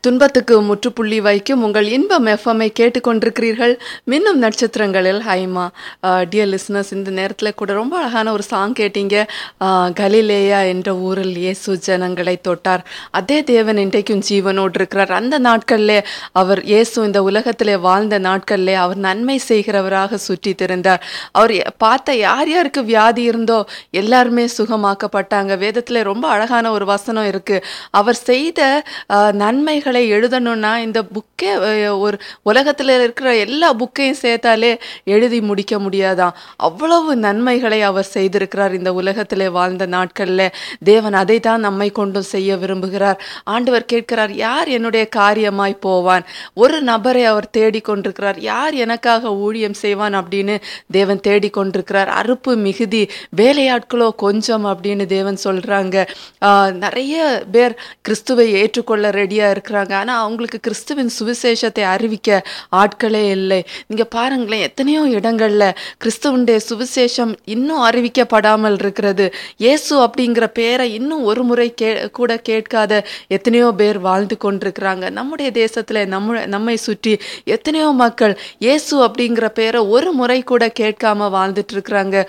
துன்பத்துக்கு முற்றுப்புள்ளி வைக்கும் உங்கள் இன்பம் எஃப்எம்ஐ கேட்டுக்கொண்டிருக்கிறீர்கள் மின்னும் நட்சத்திரங்களில் ஹைமா டியர் லிஸ்னஸ் இந்த நேரத்தில் கூட ரொம்ப அழகான ஒரு சாங் கேட்டீங்க அஹ், கலிலேயா என்ற ஊரில் இயேசு ஜனங்களை தொட்டார் அதே தேவன் இன்றைக்கும் ஜீவனோடு இருக்கிறார் அந்த நாட்களிலே அவர் இயேசு இந்த உலகத்திலே வாழ்ந்த நாட்களிலே அவர் நன்மை செய்கிறவராக சுற்றி திரிந்தார் அவர் எ- பார்த்த யார் யாருக்கு வியாதி இருந்தோ எல்லாருமே சுகமாக்கப்பட்டாங்க வேதத்தில் ரொம்ப அழகான ஒரு வசனம் இருக்கு அவர் செய்த அஹ், நன்மைகளை எழுதணும்னா இந்த புக்கே ஒரு உலகத்தில் இருக்கிற எல்லா புக்கையும் சேர்த்தாலே எழுதி முடிக்க முடியாதாம் அவ்வளவு நன்மைகளை அவர் செய்திருக்கிறார் இந்த உலகத்திலே வாழ்ந்த நாட்களில் தேவன் அதை தான் நம்மை கொண்டும் செய்ய விரும்புகிறார் ஆண்டவர் கேட்கிறார் யார் என்னுடைய காரியமாய் போவான் ஒரு நபரை அவர் தேடிக்கொண்டிருக்கிறார் யார் எனக்காக ஊழியம் செய்வான் அப்படின்னு தேவன் தேடிக்கொண்டிருக்கிறார் அறுப்பு மிகுதி வேலையாட்களோ கொஞ்சம் அப்படின்னு தேவன் சொல்றாங்க ஆஹ் நிறைய பேர் கிறிஸ்துவை ஏற்றுக்கொள்ள ரெடியா இருக்கிறாங்க ஆனா அவங்களுக்கு கிறிஸ்துவின் சுவிசேஷத்தை அறிவிக்க ஆட்களே இல்லை நீங்க பாருங்களேன் எத்தனையோ இடங்கள்ல கிறிஸ்துவனுடைய சுவிசேஷம் இன்னும் அறிவிக்கப்படாமல் இருக்கிறது இயேசு அப்படிங்கிற பேரை இன்னும் ஒரு முறை கே கூட கேட்காத எத்தனையோ பேர் வாழ்ந்து கொண்டிருக்கிறாங்க நம்முடைய தேசத்துல நம்ம நம்மை சுற்றி எத்தனையோ மக்கள் இயேசு அப்படிங்கிற பேரை ஒரு முறை கூட கேட்காம வாழ்ந்துட்டு இருக்கிறாங்க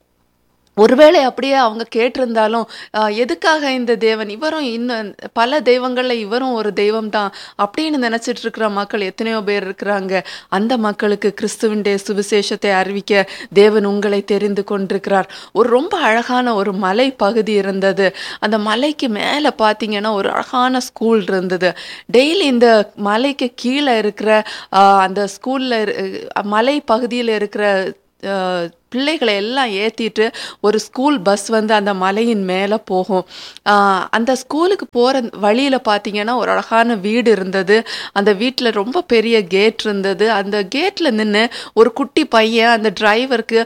ஒருவேளை அப்படியே அவங்க கேட்டிருந்தாலும் ஆஹ், எதுக்காக இந்த தேவன் இவரும் இன்னும் பல தெய்வங்கள்ல இவரும் ஒரு தெய்வம் தான் அப்படின்னு நினைச்சிட்டு இருக்கிற மக்கள் எத்தனையோ பேர் இருக்கிறாங்க அந்த மக்களுக்கு கிறிஸ்துவனுடைய சுவிசேஷத்தை அறிவிக்க தேவன் உங்களை தெரிந்து கொண்டிருக்கிறார் ஒரு ரொம்ப அழகான ஒரு மலை பகுதி இருந்தது அந்த மலைக்கு மேலே பார்த்தீங்கன்னா ஒரு அழகான ஸ்கூல் இருந்தது டெய்லி இந்த மலைக்கு கீழே இருக்கிற ஆஹ், அந்த ஸ்கூல்ல மலை பகுதியில் இருக்கிற அஹ், பிள்ளைகளை எல்லாம் ஏற்றிட்டு ஒரு ஸ்கூல் பஸ் வந்து அந்த மலையின் மேலே போகும் ஆஹ், அந்த ஸ்கூலுக்கு போகிற வழியில் பார்த்தீங்கன்னா ஒரு அழகான வீடு இருந்தது அந்த வீட்டில் ரொம்ப பெரிய கேட் இருந்தது அந்த கேட்டில் நின்று ஒரு குட்டி பையன் அந்த டிரைவருக்கு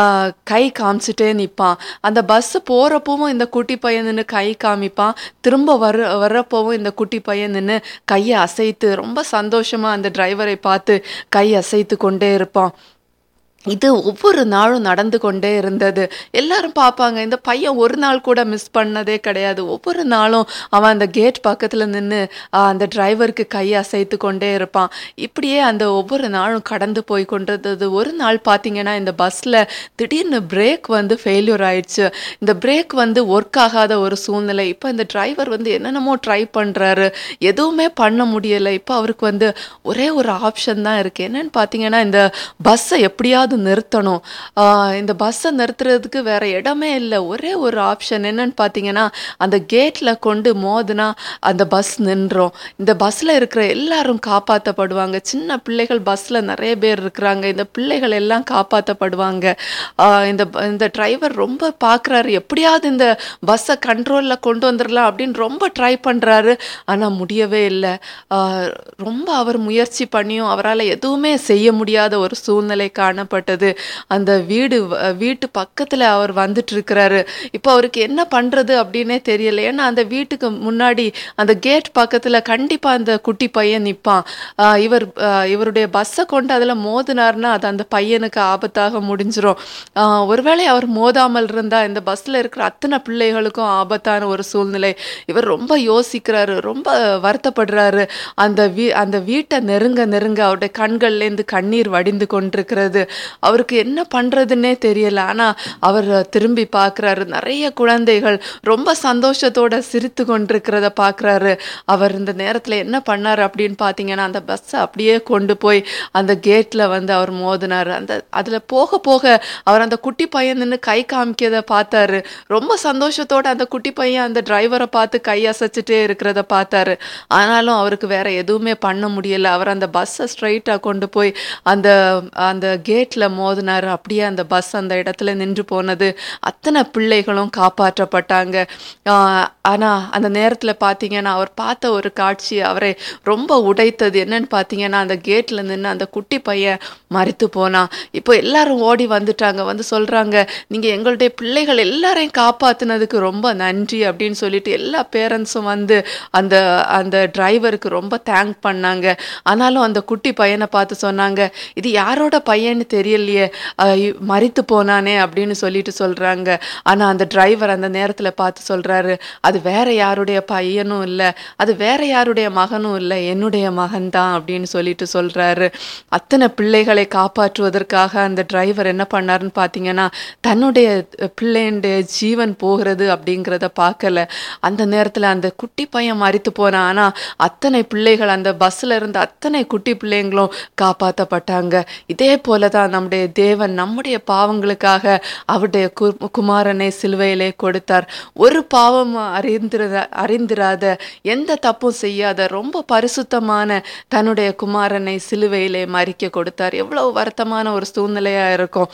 கை காமிச்சிட்டே நிற்பான் அந்த பஸ்ஸு போகிறப்பவும் இந்த குட்டி பையன் நின்று கை காமிப்பான் திரும்ப வர வர்றப்பவும் இந்த குட்டி பையன் நின்று கையை அசைத்து ரொம்ப சந்தோஷமாக அந்த டிரைவரை பார்த்து கை அசைத்து கொண்டே இருப்பான் இது ஒவ்வொரு நாளும் நடந்து கொண்டே இருந்தது எல்லாரும் பார்ப்பாங்க இந்த பையன் ஒரு நாள் கூட மிஸ் பண்ணதே கிடையாது ஒவ்வொரு நாளும் அவன் அந்த கேட் பக்கத்தில் நின்று அந்த டிரைவருக்கு கை அசைத்து கொண்டே இருப்பான் இப்படியே அந்த ஒவ்வொரு நாளும் கடந்து போய் கொண்டிருந்தது ஒரு நாள் பார்த்தீங்கன்னா இந்த பஸ்ஸில் திடீர்னு பிரேக் வந்து ஃபெயில்யூர் ஆயிடுச்சு இந்த பிரேக் வந்து ஒர்க் ஆகாத ஒரு சூழ்நிலை இப்போ இந்த டிரைவர் வந்து என்னென்னமோ ட்ரை பண்ணுறாரு எதுவுமே பண்ண முடியலை இப்போ அவருக்கு வந்து ஒரே ஒரு ஆப்ஷன் தான் இருக்குது என்னன்னு பார்த்தீங்கன்னா இந்த பஸ்ஸை எப்படியாவது நிறுத்தணும் ஆஹ் இந்த பஸ்ஸை நிறுத்துறதுக்கு வேற இடமே இல்லை ஒரே ஒரு ஆப்ஷன் என்னன்னு பார்த்தீங்கன்னா அந்த கேட்டில் கொண்டு மோதுனா அந்த பஸ் நின்றோம் இந்த பஸ்ஸில் இருக்கிற எல்லாரும் காப்பாற்றப்படுவாங்க சின்ன பிள்ளைகள் பஸ்ஸில் நிறைய பேர் இருக்கிறாங்க இந்த பிள்ளைகள் எல்லாம் காப்பாற்றப்படுவாங்க ஆஹ் இந்த ப- இந்த டிரைவர் ரொம்ப பார்க்குறாரு எப்படியாவது இந்த பஸ்ஸை கண்ட்ரோலில் கொண்டு வந்துடலாம் அப்படின்னு ரொம்ப ட்ரை பண்ணுறாரு ஆனால் முடியவே இல்லை ஆஹ் ரொம்ப அவர் முயற்சி பண்ணியும் அவரால் எதுவுமே செய்ய முடியாத ஒரு சூழ்நிலை காணப்பட்டது அந்த வீடு வ- வீட்டு பக்கத்தில் அவர் வந்துட்டு இருக்கிறாரு இப்போ அவருக்கு என்ன பண்ணுறது அப்படின்னே தெரியல ஏன்னா அந்த வீட்டுக்கு முன்னாடி அந்த கேட் பக்கத்தில் கண்டிப்பாக அந்த குட்டி பையன் நிற்பான் இவர் ஆஹ் இவருடைய பஸ்ஸை கொண்டு அதில் மோதினார்னா அது அந்த பையனுக்கு ஆபத்தாக முடிஞ்சிரும் ஆஹ் ஒருவேளை அவர் மோதாமல் இருந்தால் இந்த பஸ்ஸில் இருக்கிற அத்தனை பிள்ளைகளுக்கும் ஆபத்தான ஒரு சூழ்நிலை இவர் ரொம்ப யோசிக்கிறாரு ரொம்ப வருத்தப்படுறாரு அந்த வீ அந்த வீட்டை நெருங்க நெருங்க அவருடைய கண்கள்லேருந்து கண்ணீர் வடிந்து கொண்டிருக்கிறது அவருக்கு என்ன பண்ணுறதுன்னே தெரியல ஆனால் அவர் திரும்பி பார்க்குறாரு நிறைய குழந்தைகள் ரொம்ப சந்தோஷத்தோட சிரித்து கொண்டிருக்கிறத பார்க்குறாரு அவர் இந்த நேரத்தில் என்ன பண்ணார் அப்படின்னு பார்த்தீங்கன்னா அந்த பஸ்ஸை அப்படியே கொண்டு போய் அந்த கேட்டில் வந்து அவர் மோதினார் அந்த அதில் போக போக அவர் அந்த குட்டி பையன் நின்று கை காமிக்கிறத பார்த்தாரு ரொம்ப சந்தோஷத்தோட அந்த குட்டி பையன் அந்த டிரைவரை பார்த்து கை அசைச்சிட்டே இருக்கிறத பார்த்தாரு ஆனாலும் அவருக்கு வேற எதுவுமே பண்ண முடியல அவர் அந்த பஸ்ஸை ஸ்ட்ரைட்டாக கொண்டு போய் அந்த அந்த கேட்டில் மோதினார் அப்படியே அந்த பஸ் அந்த இடத்துல நின்று போனது அத்தனை பிள்ளைகளும் காப்பாற்றப்பட்டாங்க ஆஹ் ஆனா அந்த நேரத்தில் பார்த்தீங்கன்னா அவர் பார்த்த ஒரு காட்சி அவரை ரொம்ப உடைத்தது என்னன்னு பார்த்தீங்கன்னா அந்த கேட்ல நின்று அந்த குட்டி பையன் மறித்து போனான் இப்போ எல்லாரும் ஓடி வந்துட்டாங்க வந்து சொல்றாங்க நீங்க எங்களுடைய பிள்ளைகள் எல்லாரையும் காப்பாத்துனதுக்கு ரொம்ப நன்றி அப்படின்னு சொல்லிட்டு எல்லா பேரண்ட்ஸும் வந்து அந்த அந்த டிரைவருக்கு ரொம்ப தேங்க் பண்ணாங்க ஆனாலும் அந்த குட்டி பையனை பார்த்து சொன்னாங்க இது யாரோட பையன்னு தெரியல தெரியலையே அஹ் இ- மரித்து போனானே அப்படின்னு சொல்லிட்டு சொல்றாங்க ஆனா அந்த டிரைவர் அந்த நேரத்துல பார்த்து சொல்றாரு அது வேற யாருடைய பையனும் இல்லை அது வேற யாருடைய மகனும் இல்லை என்னுடைய மகன்தான் அப்படின்னு சொல்லிட்டு சொல்றாரு அத்தனை பிள்ளைகளை காப்பாற்றுவதற்காக அந்த டிரைவர் என்ன பண்ணாருன்னு பார்த்தீங்கன்னா தன்னுடைய பிள்ளையுடைய ஜீவன் போகிறது அப்படிங்கிறத பார்க்கல அந்த நேரத்தில் அந்த குட்டி பையன் மறித்து போனான் ஆனா அத்தனை பிள்ளைகள் அந்த பஸ்ல இருந்த அத்தனை குட்டி பிள்ளைங்களும் காப்பாற்றப்பட்டாங்க இதே போல தான் நம்முடைய தேவன் நம்முடைய பாவங்களுக்காக அவருடைய கு- குமாரனை சிலுவையிலே கொடுத்தார் ஒரு பாவம் அறிந்திர அறிந்திராத எந்த தப்பும் செய்யாத ரொம்ப பரிசுத்தமான தன்னுடைய குமாரனை சிலுவையிலே மறிக்க கொடுத்தார் எவ்வளவு வருத்தமான ஒரு சூழ்நிலையா இருக்கும்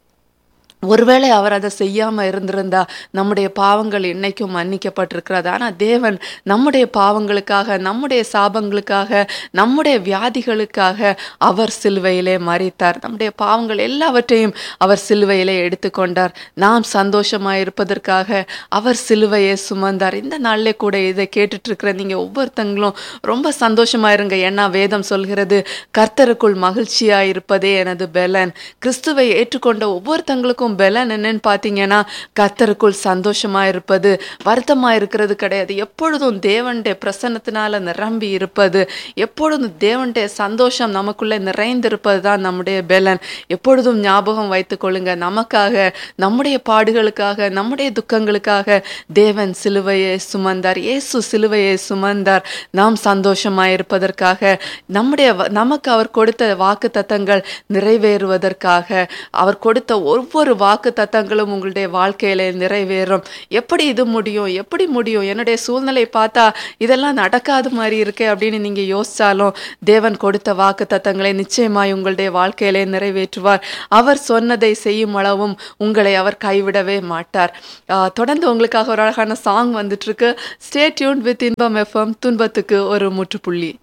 ஒருவேளை அவர் அதை செய்யாம இருந்திருந்தா நம்முடைய பாவங்கள் என்னைக்கும் மன்னிக்கப்பட்டிருக்கிறது ஆனா தேவன் நம்முடைய பாவங்களுக்காக நம்முடைய சாபங்களுக்காக நம்முடைய வியாதிகளுக்காக அவர் சிலுவையிலே மறித்தார் நம்முடைய பாவங்கள் எல்லாவற்றையும் அவர் சிலுவையிலே எடுத்துக்கொண்டார் நாம் சந்தோஷமா இருப்பதற்காக அவர் சிலுவையை சுமந்தார் இந்த நாளிலே கூட இதை கேட்டுட்டு இருக்கிற நீங்க ஒவ்வொருத்தங்களும் ரொம்ப சந்தோஷமா இருங்க ஏன்னா வேதம் சொல்கிறது கர்த்தருக்குள் மகிழ்ச்சியா இருப்பதே எனது பெலன் கிறிஸ்துவை ஏற்றுக்கொண்ட ஒவ்வொருத்தங்களுக்கும் பெலன் என்னன்னு பார்த்தீங்கன்னா கர்த்தருக்குள் சந்தோஷமா இருப்பது வருத்தமா இருக்கிறது கிடையாது எப்பொழுதும் தேவனுடைய பிரசன்னத்தினால நிரம்பி இருப்பது எப்பொழுதும் தேவனுடைய சந்தோஷம் நமக்குள்ளே நிறைந்திருப்பது தான் நம்முடைய பெலன் எப்பொழுதும் ஞாபகம் வைத்துக் கொள்ளுங்க நமக்காக நம்முடைய பாடுகளுக்காக நம்முடைய துக்கங்களுக்காக தேவன் சிலுவையை சுமந்தார் இயேசு சிலுவையை சுமந்தார் நாம் சந்தோஷமா இருப்பதற்காக நம்முடைய வ- நமக்கு அவர் கொடுத்த வாக்கு தத்தங்கள் நிறைவேறுவதற்காக அவர் கொடுத்த ஒவ்வொரு வாக்கு தத்தங்களும் உங்களுடைய வாழ்க்கையில நிறைவேறும் எப்படி இது முடியும் எப்படி முடியும் என்னுடைய சூழ்நிலை பார்த்தா இதெல்லாம் நடக்காத மாதிரி இருக்கே அப்படின்னு நீங்க யோசிச்சாலும் தேவன் கொடுத்த வாக்கு தத்தங்களை நிச்சயமாய் உங்களுடைய வாழ்க்கையிலே நிறைவேற்றுவார் அவர் சொன்னதை செய்யும் அளவும் உங்களை அவர் கைவிடவே மாட்டார் ஆஹ் தொடர்ந்து உங்களுக்காக ஒரு அழகான சாங் வந்துட்டு இருக்கு stay tune with Inbam FM துன்பத்துக்கு ஒரு முற்றுப்புள்ளி